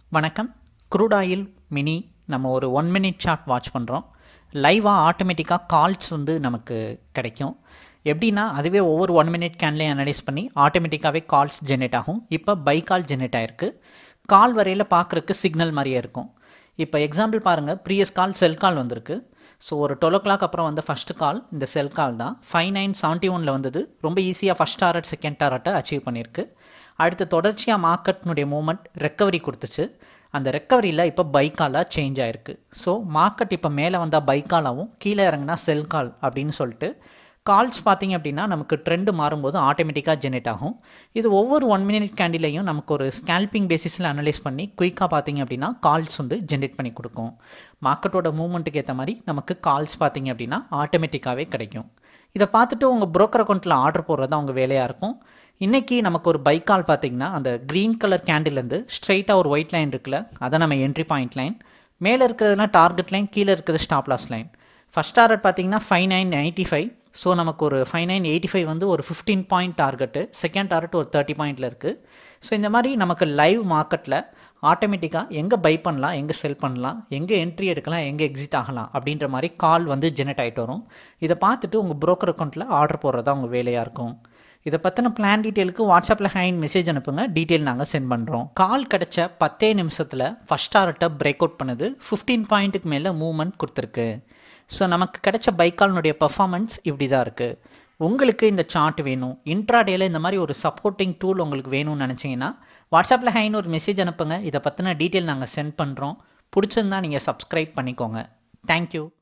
வணக்கம் crude oil mini நம்ம ஒரு ஒன் மினிட் சார்ட் வாட்ச் பண்ணுறோம் லைவாக ஆட்டோமேட்டிக்காக கால்ஸ் வந்து நமக்கு கிடைக்கும் எப்படின்னா அதுவே ஒவ்வொரு ஒன் மினிட் கேன்லேயும் அனலைஸ் பண்ணி ஆட்டோமேட்டிக்காகவே கால்ஸ் ஜென்ரேட் ஆகும் இப்போ பை கால் ஜென்ரேட் ஆகிருக்கு கால் வரையில் பார்க்குறக்கு சிக்னல் மாதிரியே இருக்கும் இப்போ எக்ஸாம்பிள் பாருங்கள் ப்ரீயஸ் கால் செல் கால் வந்திருக்கு ஸோ ஒரு டுவெல் ஓ கிளாக் அப்புறம் வந்து ஃபஸ்ட்டு கால் இந்த செல் கால் தான் ஃபைவ் நைன் செவன்ட்டி ஒனில் வந்தது ரொம்ப ஈஸியாக ஃபஸ்ட் டாரட் செகண்ட் டாரட்டை அச்சீவ் பண்ணியிருக்கு அடுத்து தொடர்ச்சியாக மார்க்கெட்னுடைய மூமெண்ட் ரெக்கவரி கொடுத்துச்சு அந்த ரெக்கவரியில் இப்போ பைக்காலாக சேஞ்ச் ஆயிருக்கு ஸோ மார்க்கெட் இப்போ மேலே வந்தால் பைக்காலாகவும் கீழே இறங்குனா செல் கால் அப்படின்னு சொல்லிட்டு கால்ஸ் பார்த்தீங்க அப்படின்னா நமக்கு ட்ரெண்டு மாறும்போது ஆட்டோமேட்டிக்காக ஜெனரேட் ஆகும் இது ஒவ்வொரு ஒன் மினிட் கேண்டிலையும் நமக்கு ஒரு ஸ்கேல்பிங் பேசிஸில் அனலைஸ் பண்ணி குயிக்காக பார்த்தீங்க அப்படின்னா கால்ஸ் வந்து ஜென்ரேட் பண்ணி கொடுக்கும் மார்க்கெட்டோட மூவ்மெண்ட்டுக்கு ஏற்ற மாதிரி நமக்கு கால்ஸ் பார்த்தீங்க அப்படின்னா ஆட்டோமேட்டிக்காகவே கிடைக்கும் இதை பார்த்துட்டு உங்கள் broker அக்கௌண்ட்டில் ஆர்டர் போடுறது தான் உங்கள் வேலையாக இருக்கும் இன்றைக்கி நமக்கு ஒரு பைக் கால் பார்த்தீங்கன்னா அந்த க்ரீன் கலர் கேண்டில்லேருந்து ஸ்ட்ரைட்டாக ஒரு ஒயிட் லைன் இருக்குல்ல அதை நம்ம என்ட்ரி பாயிண்ட் லைன் மேலே இருக்கிறதுலாம் டார்கெட் லைன் கீழே இருக்கிறது stop loss line first target பார்த்தீங்கன்னா five nine eighty five so நமக்கு ஒரு ஃபைவ் நைன் எயிட்டி ஃபைவ் வந்து ஒரு fifteen point target second target ஒரு தேர்ட்டி பாயிண்டில் இருக்குது ஸோ இந்த மாதிரி நமக்கு லைவ் மார்க்கெட்டில் ஆட்டோமேட்டிக்காக எங்கே பை பண்ணலாம் எங்கே செல் பண்ணலாம் எங்கே என்ட்ரி எடுக்கலாம் எங்கே எக்ஸிட் ஆகலாம் அப்படின்ற மாதிரி கால் வந்து ஜெனரேட் ஆகிட்டு வரும் இதை பார்த்துட்டு உங்கள் broker அக்கௌண்ட்டில் ஆர்டர் போடுறதா உங்கள் வேலையாக இருக்கும் இதை பற்றின பிளான் டீட்டெயிலுக்கு வாட்ஸ்அப்பில் ஹைன் மெசேஜ் அனுப்புங்க டீட்டெயில் நாங்கள் சென்ட் பண்ணுறோம் கால் கிடச்ச பத்தே நிமிஷத்தில் ஃபஸ்ட் டார்கெட்டை பிரேக் அவுட் பண்ணுது ஃபிஃப்டீன் பாயிண்ட்டுக்கு மேலே மூவ்மெண்ட் கொடுத்துருக்கு ஸோ நமக்கு கிடைச்ச பைக்கால்னுடைய பர்ஃபார்மன்ஸ் இப்படி தான் இருக்குது உங்களுக்கு இந்த சார்ட் வேணும் இன்ட்ராடேல இந்த மாதிரி ஒரு சப்போர்ட்டிங் டூல் உங்களுக்கு வேணும்னு நினச்சிங்கன்னா வாட்ஸ்அப்பில் ஹைன்னு ஒரு மெசேஜ் அனுப்புங்க இதை பற்றின டீட்டெயில் நாங்கள் சென்ட் பண்ணுறோம் பிடிச்சிருந்தா நீங்கள் சப்ஸ்கிரைப் பண்ணிக்கோங்க தேங்க்யூ